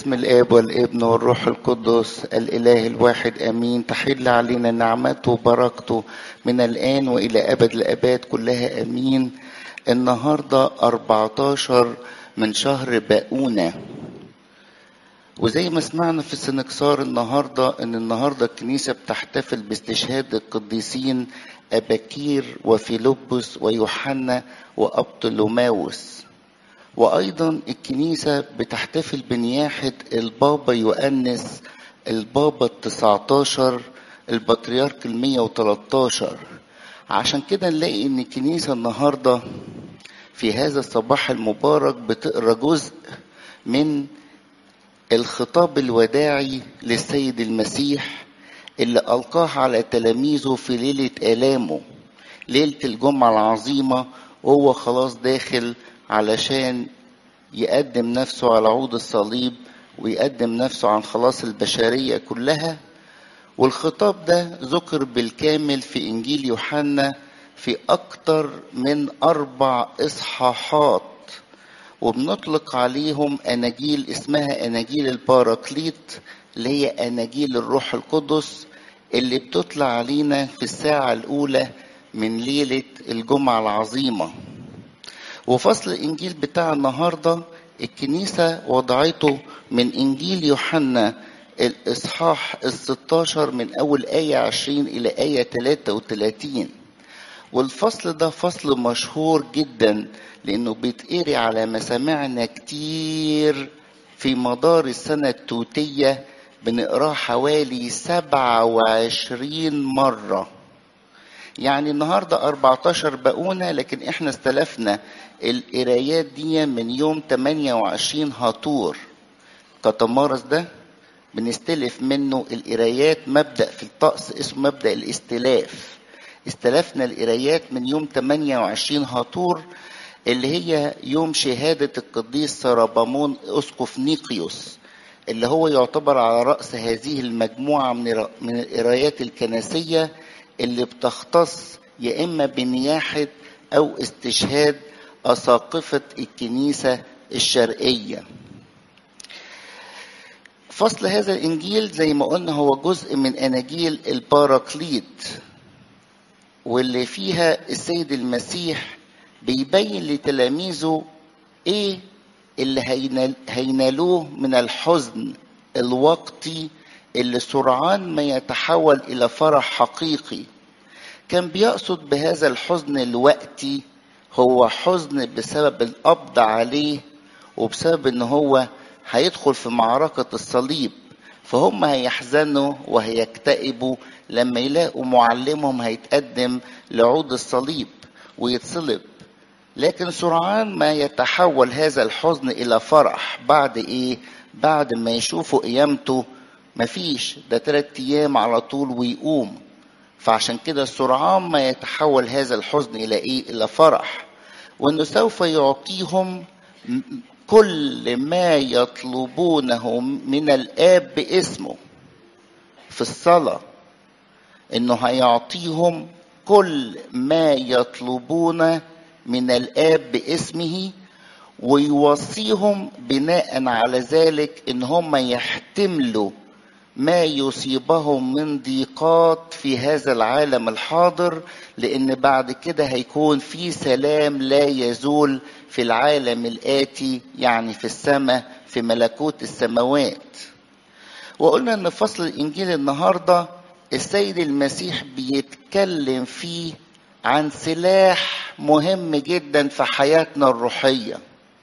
باسم الاب والابن والروح القدس الاله الواحد امين تحل علينا نعمته وبركته من الان والى ابد الاباد كلها امين النهارده 14 من شهر باؤونه وزي ما سمعنا في السنكسار النهارده ان النهارده الكنيسه بتحتفل باستشهاد القديسين اباكير وفيلبس ويوحنا وابطلوماوس وايضا الكنيسه بتحتفل بنياحه البابا يؤنس البابا التسعتاشر البطريرك المية وتلاتاشر عشان كده نلاقي ان الكنيسه النهارده في هذا الصباح المبارك بتقرا جزء من الخطاب الوداعي للسيد المسيح اللي ألقاه على تلاميذه في ليلة آلامه ليلة الجمعة العظيمة وهو خلاص داخل علشان يقدم نفسه على عود الصليب ويقدم نفسه عن خلاص البشرية كلها والخطاب ده ذكر بالكامل في إنجيل يوحنا في أكتر من أربع إصحاحات وبنطلق عليهم أناجيل اسمها أناجيل الباراكليت اللي هي أناجيل الروح القدس اللي بتطلع علينا في الساعة الأولى من ليلة الجمعة العظيمة وفصل الإنجيل بتاع النهاردة الكنيسة وضعته من إنجيل يوحنا الإصحاح الستاشر من أول آية عشرين إلى آية تلاتة وتلاتين والفصل ده فصل مشهور جدا لأنه بيتقري على مسامعنا كتير في مدار السنة التوتية بنقراه حوالي سبعة وعشرين مرة يعني النهاردة 14 بقونة لكن احنا استلفنا القرايات دي من يوم 28 هاتور كتمارس ده بنستلف منه القرايات مبدأ في الطقس اسمه مبدأ الاستلاف استلفنا القرايات من يوم 28 هاتور اللي هي يوم شهادة القديس سربامون أسقف نيقيوس اللي هو يعتبر على رأس هذه المجموعة من من القرايات الكنسية اللي بتختص يا إما بنياحة أو استشهاد أساقفة الكنيسة الشرقية. فصل هذا الإنجيل زي ما قلنا هو جزء من أناجيل الباراكليت واللي فيها السيد المسيح بيبين لتلاميذه إيه اللي هينال هينالوه من الحزن الوقتي اللي سرعان ما يتحول الى فرح حقيقي كان بيقصد بهذا الحزن الوقتي هو حزن بسبب القبض عليه وبسبب ان هو هيدخل في معركة الصليب فهم هيحزنوا وهيكتئبوا لما يلاقوا معلمهم هيتقدم لعود الصليب ويتصلب لكن سرعان ما يتحول هذا الحزن الى فرح بعد ايه بعد ما يشوفوا قيامته مفيش ده تلات ايام على طول ويقوم فعشان كده سرعان ما يتحول هذا الحزن الى ايه الى فرح وانه سوف يعطيهم كل ما يطلبونه من الاب باسمه في الصلاه انه هيعطيهم كل ما يطلبون من الاب باسمه ويوصيهم بناء على ذلك ان هم يحتملوا ما يصيبهم من ضيقات في هذا العالم الحاضر لان بعد كده هيكون في سلام لا يزول في العالم الاتي يعني في السماء في ملكوت السماوات وقلنا ان فصل الانجيل النهارده السيد المسيح بيتكلم فيه عن سلاح مهم جدا في حياتنا الروحيه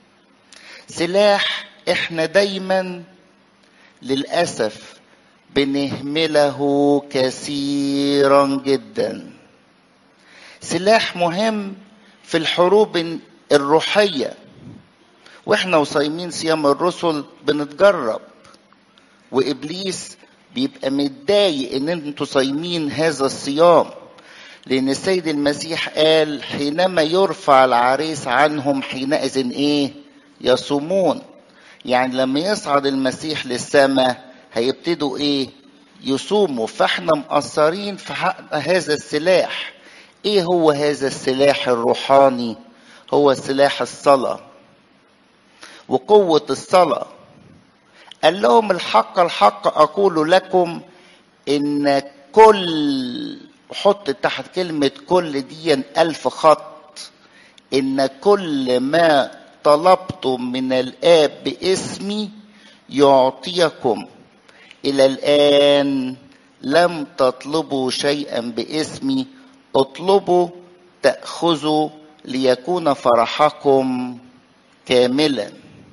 سلاح احنا دايما للاسف بنهمله كثيرا جدا سلاح مهم في الحروب الروحيه واحنا وصايمين صيام الرسل بنتجرب وابليس بيبقى متضايق ان انتوا صايمين هذا الصيام لان السيد المسيح قال حينما يرفع العريس عنهم حينئذ ايه يصومون يعني لما يصعد المسيح للسماء هيبتدوا ايه يصوموا فاحنا مقصرين في حق هذا السلاح ايه هو هذا السلاح الروحاني هو سلاح الصلاه وقوه الصلاه قال لهم الحق الحق أقول لكم إن كل حط تحت كلمة كل دي ألف خط إن كل ما طلبتم من الآب باسمي يعطيكم إلى الآن لم تطلبوا شيئا باسمي اطلبوا تأخذوا ليكون فرحكم كاملا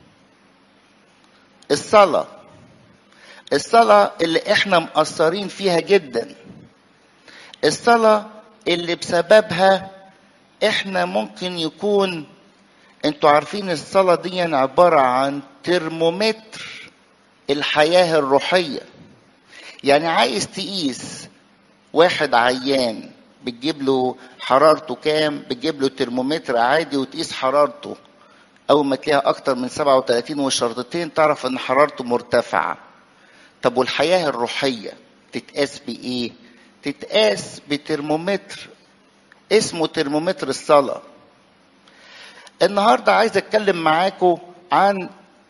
الصلاة الصلاة اللي احنا مقصرين فيها جدا الصلاة اللي بسببها احنا ممكن يكون انتوا عارفين الصلاة دي عبارة عن ترمومتر الحياة الروحية يعني عايز تقيس واحد عيان بتجيب له حرارته كام بتجيب له ترمومتر عادي وتقيس حرارته اول ما تلاقيها اكتر من 37 وشرطتين تعرف ان حرارته مرتفعه طب والحياه الروحيه تتقاس بايه تتقاس بترمومتر اسمه ترمومتر الصلاه النهارده عايز اتكلم معاكم عن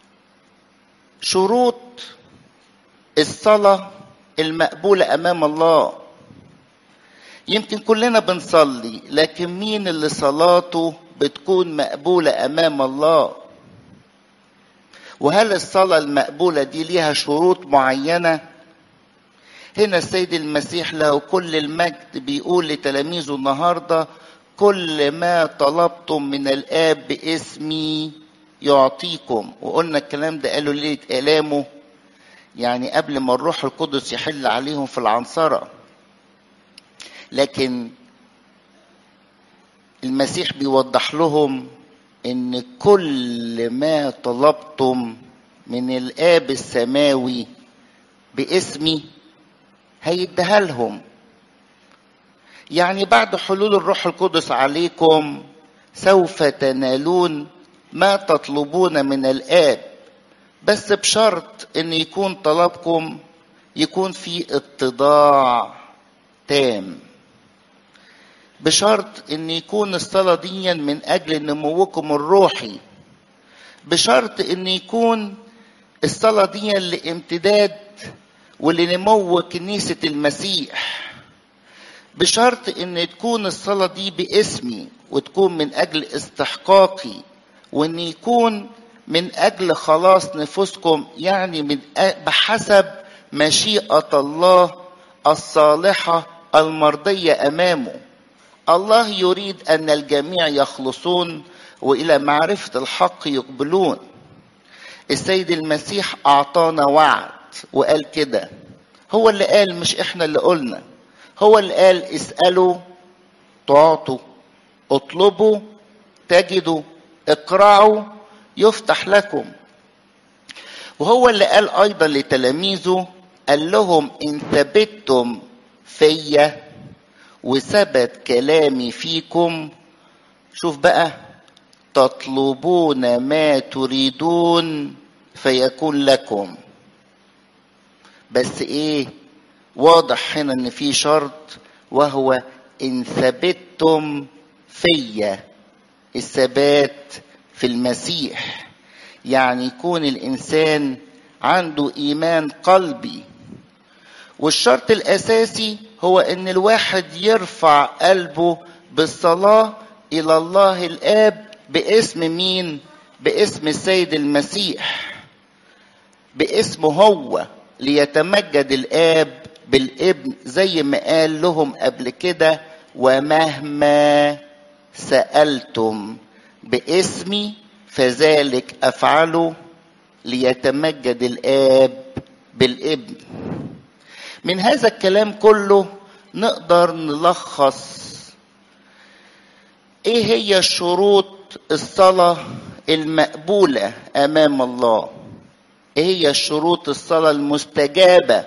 شروط الصلاه المقبوله امام الله يمكن كلنا بنصلي لكن مين اللي صلاته بتكون مقبولة أمام الله وهل الصلاة المقبولة دي ليها شروط معينة هنا السيد المسيح له كل المجد بيقول لتلاميذه النهاردة كل ما طلبتم من الآب باسمي يعطيكم وقلنا الكلام ده قالوا ليلة آلامه يعني قبل ما الروح القدس يحل عليهم في العنصرة لكن المسيح بيوضح لهم ان كل ما طلبتم من الاب السماوي باسمي هيديها لهم يعني بعد حلول الروح القدس عليكم سوف تنالون ما تطلبون من الاب بس بشرط ان يكون طلبكم يكون في اتضاع تام بشرط ان يكون الصلاة دي من اجل نموكم الروحي بشرط ان يكون الصلاة دي لامتداد ولنمو كنيسة المسيح بشرط ان تكون الصلاة دي باسمي وتكون من اجل استحقاقي وان يكون من اجل خلاص نفوسكم يعني من بحسب مشيئة الله الصالحة المرضية امامه الله يريد ان الجميع يخلصون والى معرفه الحق يقبلون السيد المسيح اعطانا وعد وقال كده هو اللي قال مش احنا اللي قلنا هو اللي قال اسالوا تعطوا اطلبوا تجدوا اقرعوا يفتح لكم وهو اللي قال ايضا لتلاميذه قال لهم ان ثبتتم فيا وثبت كلامي فيكم شوف بقى تطلبون ما تريدون فيكون لكم بس ايه واضح هنا ان في شرط وهو ان ثبتتم فيا الثبات في المسيح يعني يكون الانسان عنده ايمان قلبي والشرط الاساسي هو ان الواحد يرفع قلبه بالصلاه الى الله الاب باسم مين باسم السيد المسيح باسمه هو ليتمجد الاب بالابن زي ما قال لهم قبل كده ومهما سالتم باسمي فذلك افعله ليتمجد الاب بالابن من هذا الكلام كله نقدر نلخص ايه هي شروط الصلاه المقبوله امام الله ايه هي شروط الصلاه المستجابه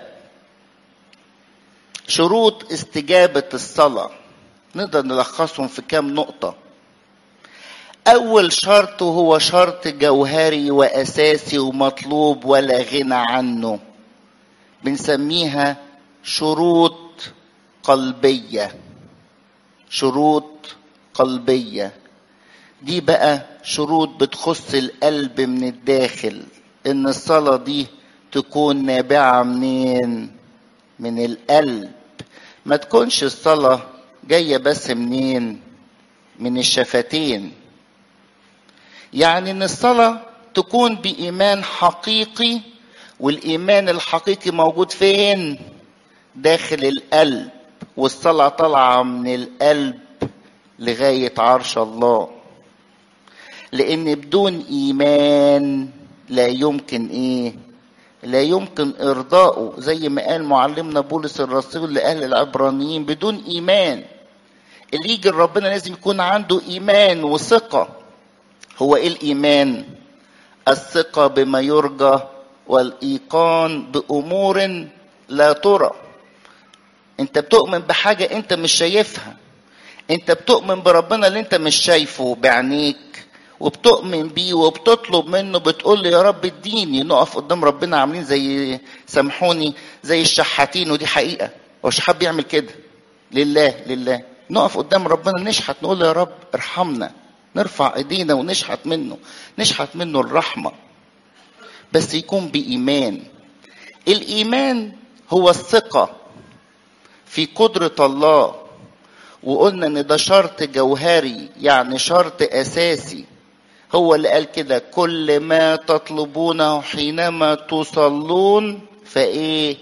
شروط استجابه الصلاه نقدر نلخصهم في كام نقطه اول شرط هو شرط جوهري واساسي ومطلوب ولا غنى عنه بنسميها شروط قلبيه شروط قلبيه دي بقى شروط بتخص القلب من الداخل ان الصلاه دي تكون نابعة منين من القلب ما تكونش الصلاة جاية بس منين من الشفتين يعني ان الصلاة تكون بإيمان حقيقي والإيمان الحقيقي موجود فين داخل القلب والصلاة طالعة من القلب لغاية عرش الله لأن بدون إيمان لا يمكن إيه لا يمكن إرضائه زي ما قال معلمنا بولس الرسول لأهل العبرانيين بدون إيمان اللي يجي لربنا لازم يكون عنده إيمان وثقة هو إيه الإيمان؟ الثقة بما يرجى والإيقان بأمور لا ترى أنت بتؤمن بحاجة أنت مش شايفها أنت بتؤمن بربنا اللي أنت مش شايفه بعينيك وبتؤمن بيه وبتطلب منه بتقول له يا رب اديني نقف قدام ربنا عاملين زي سامحوني زي الشحاتين ودي حقيقه هو الشحات بيعمل كده لله لله نقف قدام ربنا نشحت نقول له يا رب ارحمنا نرفع ايدينا ونشحت منه نشحت منه الرحمه بس يكون بايمان الايمان هو الثقه في قدره الله وقلنا ان ده شرط جوهري يعني شرط اساسي هو اللي قال كده كل ما تطلبونه حينما تصلون فايه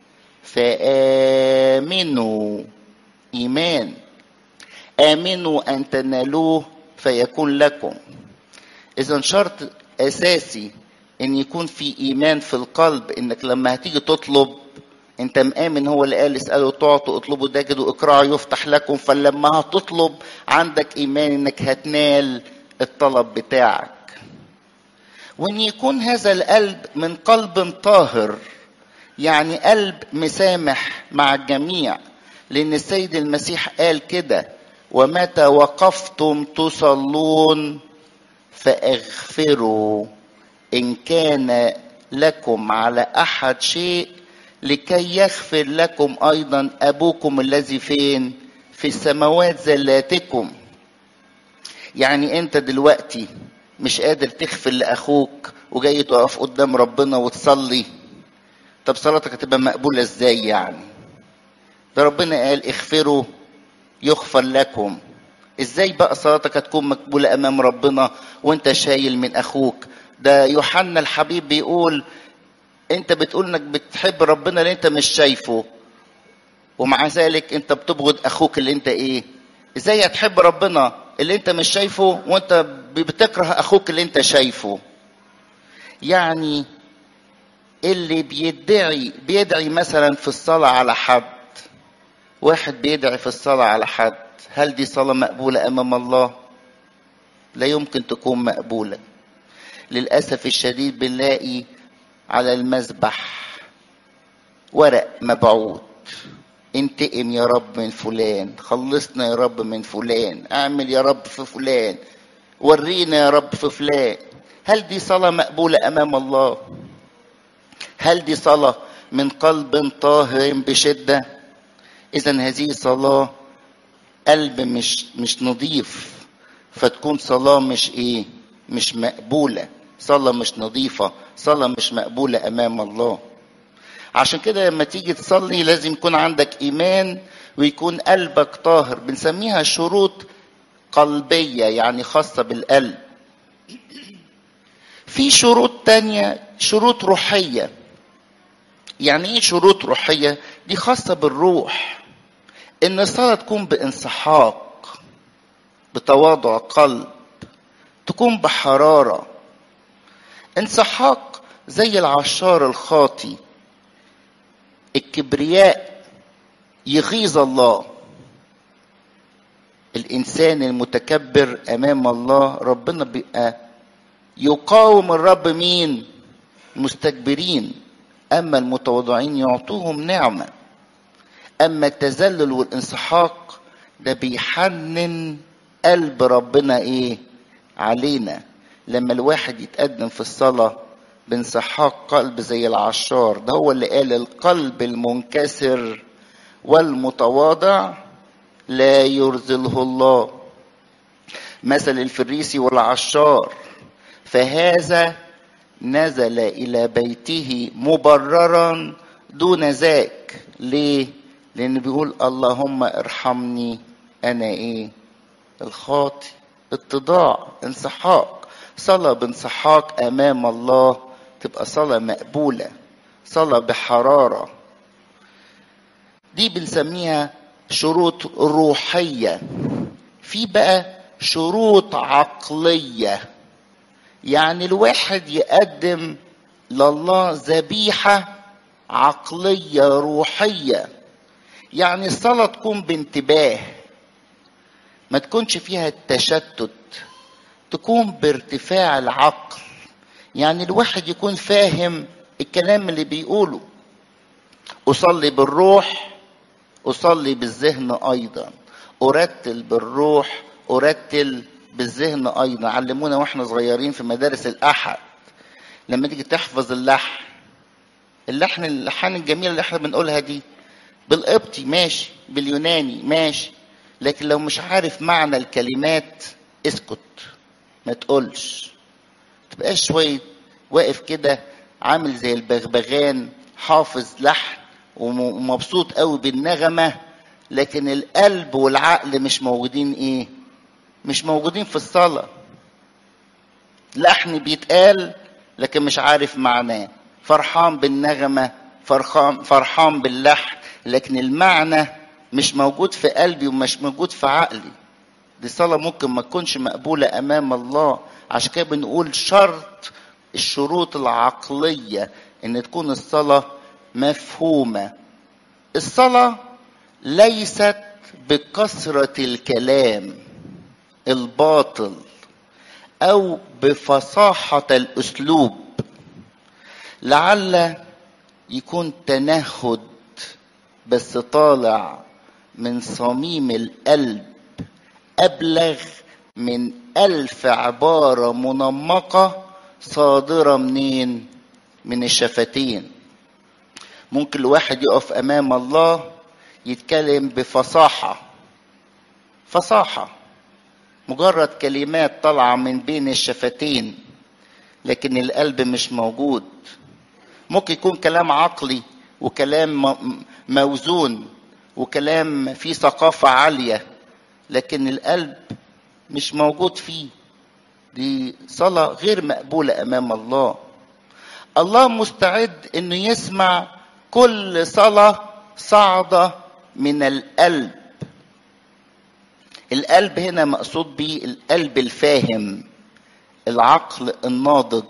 فامنوا ايمان امنوا ان تنالوه فيكون لكم اذا شرط اساسي ان يكون في ايمان في القلب انك لما هتيجي تطلب انت مآمن هو اللي قال اسألوا تعطوا اطلبوا تجدوا اقرعوا يفتح لكم فلما هتطلب عندك ايمان انك هتنال الطلب بتاعك وان يكون هذا القلب من قلب طاهر يعني قلب مسامح مع الجميع لان السيد المسيح قال كده ومتى وقفتم تصلون فاغفروا ان كان لكم على احد شيء لكي يغفر لكم ايضا ابوكم الذي فين في السماوات زلاتكم يعني انت دلوقتي مش قادر تغفر لاخوك وجاي تقف قدام ربنا وتصلي طب صلاتك هتبقى مقبوله ازاي يعني ده ربنا قال اغفروا يغفر لكم ازاي بقى صلاتك هتكون مقبوله امام ربنا وانت شايل من اخوك ده يوحنا الحبيب بيقول انت بتقول انك بتحب ربنا اللي انت مش شايفه ومع ذلك انت بتبغض اخوك اللي انت ايه ازاي هتحب ربنا اللي انت مش شايفه وانت بتكره اخوك اللي انت شايفه يعني اللي بيدعي بيدعي مثلا في الصلاة على حد واحد بيدعي في الصلاة على حد هل دي صلاة مقبولة أمام الله؟ لا يمكن تكون مقبولة للأسف الشديد بنلاقي على المذبح ورق مبعوث انتقم يا رب من فلان خلصنا يا رب من فلان اعمل يا رب في فلان ورينا يا رب في فلان هل دي صلاة مقبولة أمام الله هل دي صلاة من قلب طاهر بشدة إذا هذه صلاة قلب مش مش نظيف فتكون صلاة مش إيه مش مقبولة صلاة مش نظيفة صلاة مش مقبولة أمام الله عشان كده لما تيجي تصلي لازم يكون عندك إيمان ويكون قلبك طاهر بنسميها شروط قلبية يعني خاصة بالقلب في شروط تانية شروط روحية يعني ايه شروط روحية دي خاصة بالروح ان الصلاة تكون بانسحاق بتواضع قلب تكون بحرارة انسحاق زي العشار الخاطي الكبرياء يغيظ الله الانسان المتكبر امام الله ربنا بيبقى يقاوم الرب مين مستكبرين اما المتواضعين يعطوهم نعمه اما التذلل والانسحاق ده بيحنن قلب ربنا ايه علينا لما الواحد يتقدم في الصلاه بانسحاق قلب زي العشار ده هو اللي قال القلب المنكسر والمتواضع لا يرزله الله مثل الفريسي والعشار فهذا نزل الى بيته مبررا دون ذاك ليه لان بيقول اللهم ارحمني انا ايه الخاطي اتضاع انسحاق صلاة بانسحاق امام الله تبقى صلاة مقبولة صلاة بحرارة دي بنسميها شروط روحية في بقى شروط عقلية يعني الواحد يقدم لله ذبيحة عقلية روحية يعني الصلاة تكون بانتباه ما تكونش فيها التشتت تكون بارتفاع العقل يعني الواحد يكون فاهم الكلام اللي بيقوله أصلي بالروح أصلي بالذهن أيضا أرتل بالروح أرتل بالذهن أيضا علمونا وإحنا صغيرين في مدارس الأحد لما تيجي تحفظ اللحن اللحن اللحن الجميلة اللي احنا بنقولها دي بالقبطي ماشي باليوناني ماشي لكن لو مش عارف معنى الكلمات اسكت ما تقولش تبقاش شوية واقف كده عامل زي البغبغان حافظ لحن ومبسوط قوي بالنغمة لكن القلب والعقل مش موجودين ايه مش موجودين في الصلاة لحن بيتقال لكن مش عارف معناه فرحان بالنغمة فرحان, فرحان باللحن لكن المعنى مش موجود في قلبي ومش موجود في عقلي دي صلاة ممكن ما تكونش مقبولة أمام الله عشان كده بنقول شرط الشروط العقلية إن تكون الصلاة مفهومة الصلاة ليست بكثرة الكلام الباطل أو بفصاحة الأسلوب لعل يكون تنهد بس طالع من صميم القلب أبلغ من ألف عبارة منمقة صادرة منين؟ من الشفتين ممكن الواحد يقف أمام الله يتكلم بفصاحة فصاحة مجرد كلمات طالعة من بين الشفتين لكن القلب مش موجود ممكن يكون كلام عقلي وكلام موزون وكلام فيه ثقافة عالية لكن القلب مش موجود فيه دي صلاة غير مقبولة أمام الله الله مستعد أنه يسمع كل صلاة صعدة من القلب القلب هنا مقصود به القلب الفاهم العقل الناضج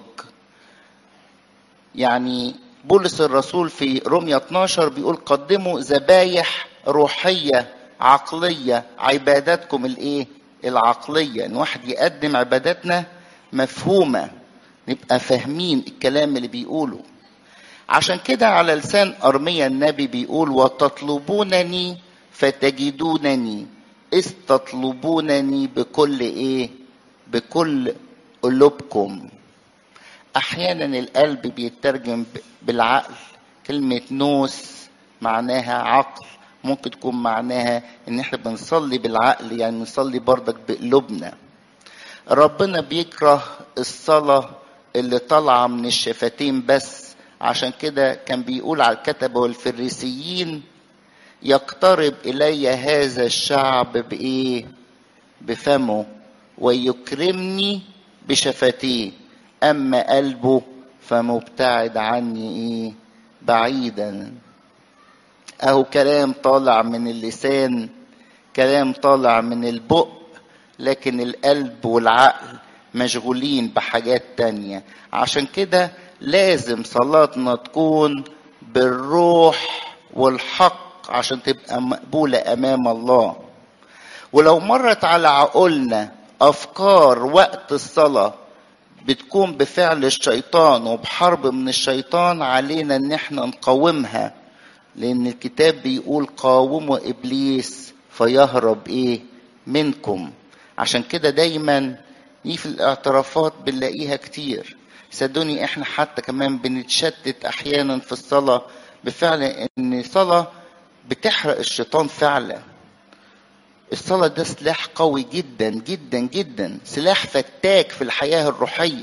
يعني بولس الرسول في رومية 12 بيقول قدموا ذبايح روحية عقلية عباداتكم الايه العقلية ان واحد يقدم عباداتنا مفهومة نبقى فاهمين الكلام اللي بيقوله عشان كده على لسان أرميا النبي بيقول وتطلبونني فتجدونني إذ تطلبونني بكل إيه بكل قلوبكم أحيانا القلب بيترجم بالعقل كلمة نوس معناها عقل ممكن تكون معناها ان احنا بنصلي بالعقل يعني نصلي بردك بقلوبنا ربنا بيكره الصلاة اللي طالعة من الشفتين بس عشان كده كان بيقول على الكتبة والفريسيين يقترب إلي هذا الشعب بإيه بفمه ويكرمني بشفتيه أما قلبه فمبتعد عني إيه بعيدا أهو كلام طالع من اللسان كلام طالع من البق لكن القلب والعقل مشغولين بحاجات تانية عشان كده لازم صلاتنا تكون بالروح والحق عشان تبقى مقبولة أمام الله ولو مرت على عقولنا أفكار وقت الصلاة بتكون بفعل الشيطان وبحرب من الشيطان علينا ان احنا نقاومها لان الكتاب بيقول قاوموا ابليس فيهرب ايه منكم عشان كده دايما دي في الاعترافات بنلاقيها كتير صدقوني احنا حتى كمان بنتشتت احيانا في الصلاه بفعل ان الصلاه بتحرق الشيطان فعلا الصلاة ده سلاح قوي جدا جدا جدا سلاح فتاك في الحياة الروحية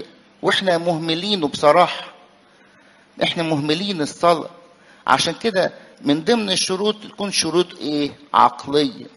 واحنا مهملينه بصراحة احنا مهملين الصلاة عشان كده من ضمن الشروط تكون شروط ايه عقلية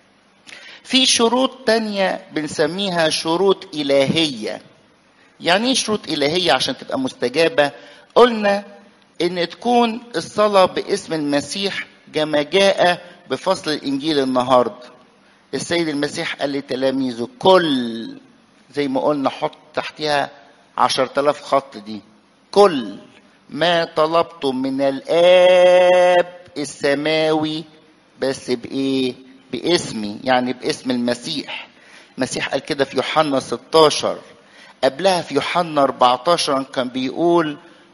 في شروط تانية بنسميها شروط إلهية يعني ايه شروط إلهية عشان تبقى مستجابة قلنا ان تكون الصلاة باسم المسيح كما جاء بفصل الانجيل النهارده السيد المسيح قال لتلاميذه كل زي ما قلنا حط تحتها عشرة آلاف خط دي كل ما طلبتم من الآب السماوي بس بإيه؟ باسمي يعني باسم المسيح المسيح قال كده في يوحنا 16 قبلها في يوحنا 14 كان بيقول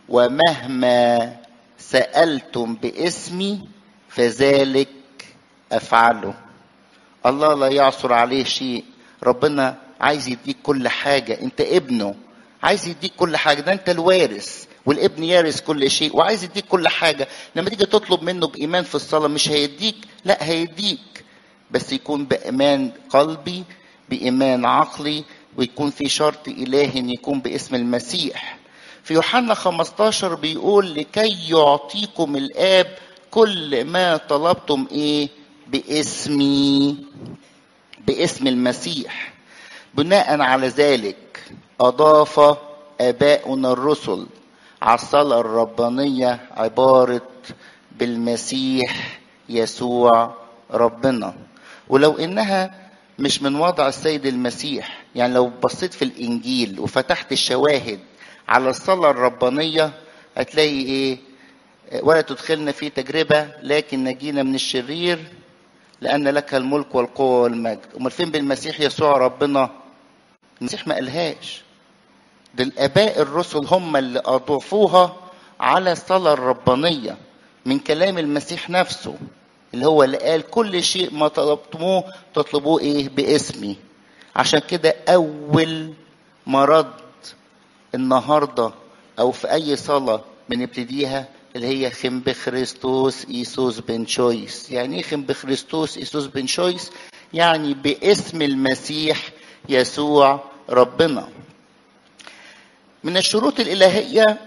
ومهما سألتم باسمي فذلك أفعله الله لا يعثر عليه شيء ربنا عايز يديك كل حاجة انت ابنه عايز يديك كل حاجة ده انت الوارث والابن يارث كل شيء وعايز يديك كل حاجة لما تيجي تطلب منه بإيمان في الصلاة مش هيديك لا هيديك بس يكون بإيمان قلبي بإيمان عقلي ويكون في شرط إلهي إن يكون باسم المسيح في يوحنا 15 بيقول لكي يعطيكم الآب كل ما طلبتم إيه باسمي باسم المسيح بناء على ذلك أضاف آباؤنا الرسل على الصلاة الربانية عبارة بالمسيح يسوع ربنا ولو إنها مش من وضع السيد المسيح يعني لو بصيت في الإنجيل وفتحت الشواهد على الصلاة الربانية هتلاقي إيه ولا تدخلنا في تجربة لكن نجينا من الشرير لأن لك الملك والقوة والمجد أمال فين بالمسيح يسوع ربنا المسيح ما قالهاش ده الآباء الرسل هم اللي أضافوها على الصلاة الربانية من كلام المسيح نفسه اللي هو اللي قال كل شيء ما طلبتموه تطلبوه ايه باسمي عشان كده اول ما رد النهارده او في اي صلاه بنبتديها اللي هي خم بخريستوس ايسوس بن شويس يعني ايه خم بخريستوس ايسوس بن شويس يعني باسم المسيح يسوع ربنا من الشروط الالهيه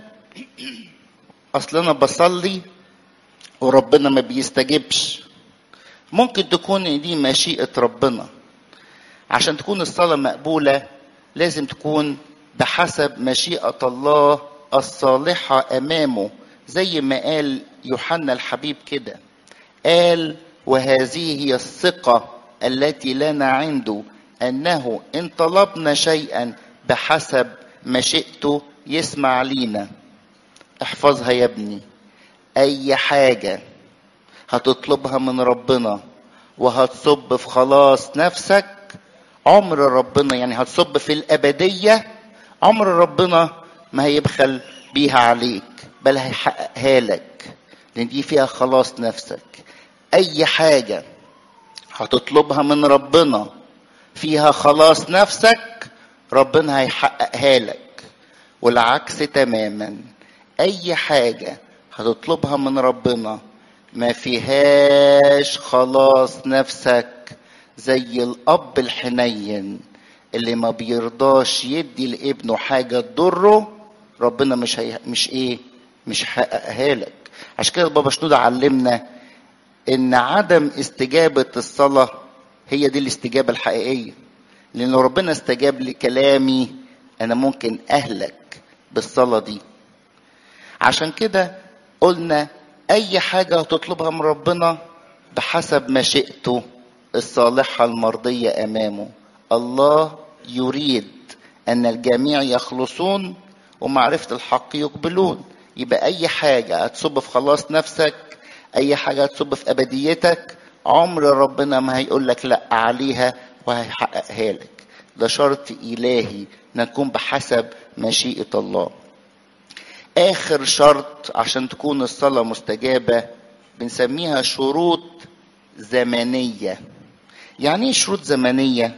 اصل انا بصلي وربنا ما بيستجبش ممكن تكون دي مشيئه ربنا عشان تكون الصلاه مقبوله لازم تكون بحسب مشيئه الله الصالحه امامه زي ما قال يوحنا الحبيب كده قال وهذه هي الثقه التي لنا عنده انه ان طلبنا شيئا بحسب مشيئته يسمع لينا احفظها يا ابني اي حاجه هتطلبها من ربنا وهتصب في خلاص نفسك عمر ربنا يعني هتصب في الابديه عمر ربنا ما هيبخل بيها عليك بل هيحققها لك لان دي فيها خلاص نفسك اي حاجه هتطلبها من ربنا فيها خلاص نفسك ربنا هيحققها لك والعكس تماما اي حاجه هتطلبها من ربنا ما فيهاش خلاص نفسك زي الاب الحنين اللي ما بيرضاش يدي لابنه حاجه تضره ربنا مش هي... مش ايه مش هيحققها لك عشان كده بابا شنودة علمنا ان عدم استجابه الصلاه هي دي الاستجابه الحقيقيه لان لو ربنا استجاب لكلامي انا ممكن اهلك بالصلاه دي عشان كده قلنا اي حاجه هتطلبها من ربنا بحسب مشيئته الصالحه المرضيه امامه الله يريد ان الجميع يخلصون ومعرفه الحق يقبلون يبقى اي حاجه هتصب في خلاص نفسك اي حاجه هتصب في ابديتك عمر ربنا ما هيقول لك لا عليها وهيحققها لك ده شرط الهي نكون بحسب مشيئه الله اخر شرط عشان تكون الصلاه مستجابه بنسميها شروط زمنيه يعني ايه شروط زمنيه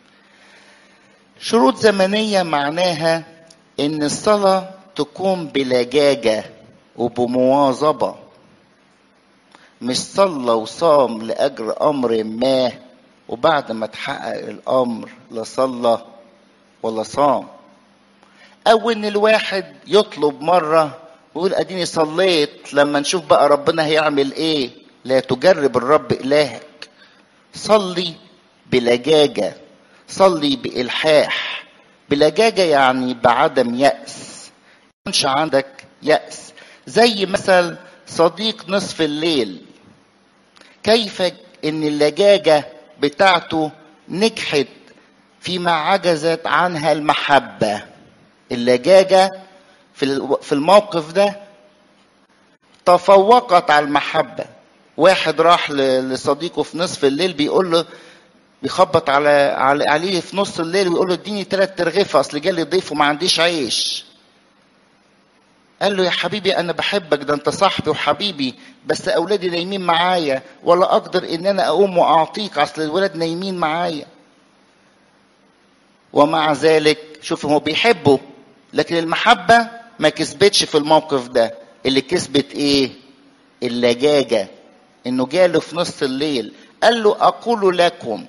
شروط زمنيه معناها ان الصلاه تكون بلجاجه وبمواظبه مش صلى وصام لاجر امر ما وبعد ما تحقق الامر لا صلى ولا صام او ان الواحد يطلب مره ويقول اديني صليت لما نشوف بقى ربنا هيعمل ايه لا تجرب الرب الهك صلي بلجاجه صلي بالحاح بلجاجه يعني بعدم ياس يكونش عندك ياس زي مثل صديق نصف الليل كيف ان اللجاجه بتاعته نجحت فيما عجزت عنها المحبه اللجاجه في في الموقف ده تفوقت على المحبه واحد راح لصديقه في نصف الليل بيقول له بيخبط على عليه في نص الليل ويقول له اديني ثلاث ترغيفه اصل جالي ضيف وما عنديش عيش قال له يا حبيبي انا بحبك ده انت صاحبي وحبيبي بس اولادي نايمين معايا ولا اقدر ان انا اقوم واعطيك اصل الولاد نايمين معايا ومع ذلك شوف هو بيحبه لكن المحبه ما كسبتش في الموقف ده اللي كسبت ايه اللجاجه انه جاله في نص الليل قال له اقول لكم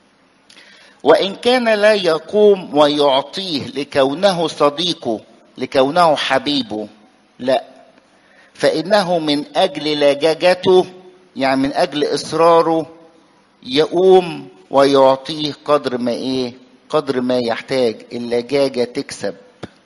وان كان لا يقوم ويعطيه لكونه صديقه لكونه حبيبه لا فانه من اجل لجاجته يعني من اجل اصراره يقوم ويعطيه قدر ما ايه قدر ما يحتاج اللجاجه تكسب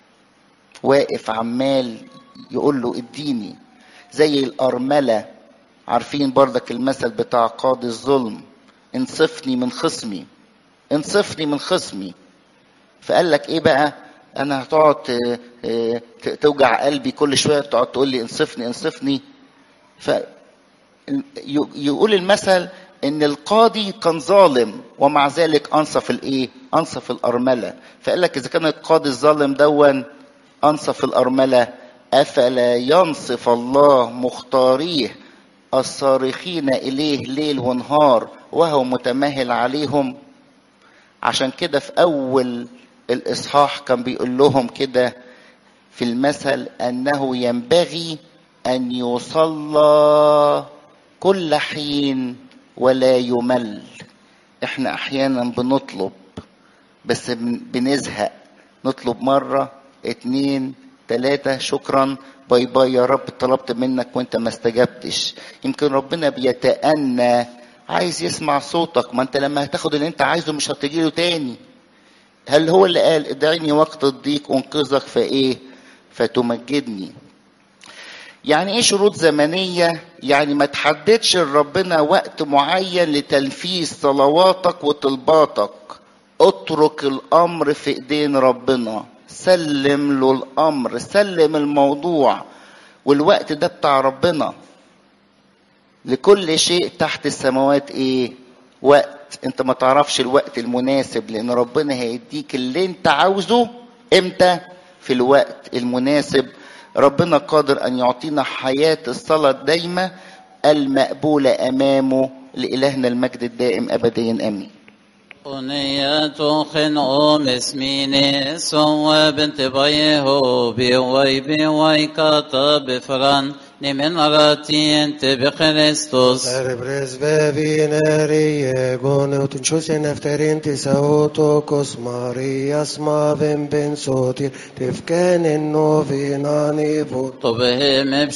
واقف عمال يقول له اديني زي الارمله عارفين بردك المثل بتاع قاضي الظلم انصفني من خصمي انصفني من خصمي فقال لك ايه بقى انا هتقعد توجع قلبي كل شويه تقعد تقول لي انصفني انصفني ف يقول المثل ان القاضي كان ظالم ومع ذلك انصف الايه انصف الارمله فقال لك اذا كان القاضي الظالم دون انصف الارمله افلا ينصف الله مختاريه الصارخين اليه ليل ونهار وهو متمهل عليهم عشان كده في اول الاصحاح كان بيقول لهم كده في المثل انه ينبغي ان يصلى كل حين ولا يمل احنا احيانا بنطلب بس بنزهق نطلب مرة اتنين تلاتة شكرا باي باي يا رب طلبت منك وانت ما استجبتش يمكن ربنا بيتأنى عايز يسمع صوتك ما انت لما هتاخد اللي انت عايزه مش هتجيله تاني هل هو اللي قال ادعيني وقت الضيق انقذك فايه فتمجدني يعني ايه شروط زمنية يعني ما تحددش لربنا وقت معين لتنفيذ صلواتك وطلباتك اترك الامر في ايدين ربنا سلم له الامر سلم الموضوع والوقت ده بتاع ربنا لكل شيء تحت السماوات ايه وقت انت ما تعرفش الوقت المناسب لان ربنا هيديك اللي انت عاوزه امتى في الوقت المناسب ربنا قادر ان يعطينا حياه الصلاه الدايمه المقبوله امامه لالهنا المجد الدائم ابديا امين أنية خنعوم اسميني سوى بنت بيه بيوي بيوي كاتب فران نمن راتي انت بخريستوس Cerebres bebineri gone utinchus nefterin tisautos Marias mavim ben sotir tifken in novinani vot طبهم